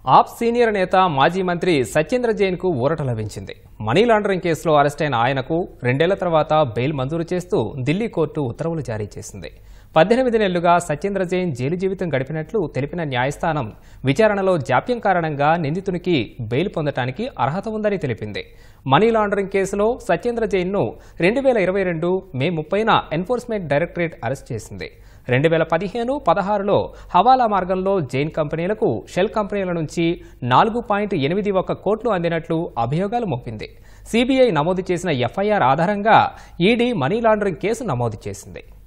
ఆప్ senior నేత మాజీ మంత్రి సత్యేంద్ర జైన్కు ఊరట లభించింది మనీ లాండరింగ్ కేసులో అరెస్టైన ఆయనకు రెండేళ్ల తర్వాత బెయిల్ మంజూరు చేస్తూ ఢిల్లీ కోర్టు ఉత్తర్వులు జారీ చేసింది పద్దెనిమిది నెలలుగా సత్యేంద్ర జైన్ జైలు జీవితం గడిపినట్లు తెలిపిన న్యాయస్థానం విచారణలో జాప్యం కారణంగా నిందితునికి బెయిల్ పొందటానికి అర్హత ఉందని తెలిపింది మనీ లాండరింగ్ కేసులో సత్యేంద్ర జైన్ను రెండు వేల ఇరవై రెండు మే ముప్పైన ఎన్ఫోర్స్మెంట్ డైరెక్టరేట్ అరెస్ట్ చేసింది రెండు వేల పదిహేను పదహారులో హవాలా మార్గంలో జైన్ కంపెనీలకు షెల్ కంపెనీల నుంచి నాలుగు పాయింట్ ఎనిమిది ఒక్క కోట్లు అందినట్లు అభియోగాలు మోపింది సిబిఐ నమోదు చేసిన ఎఫ్ఐఆర్ ఆధారంగా ఈడీ మనీ లాండరింగ్ కేసు నమోదు చేసింది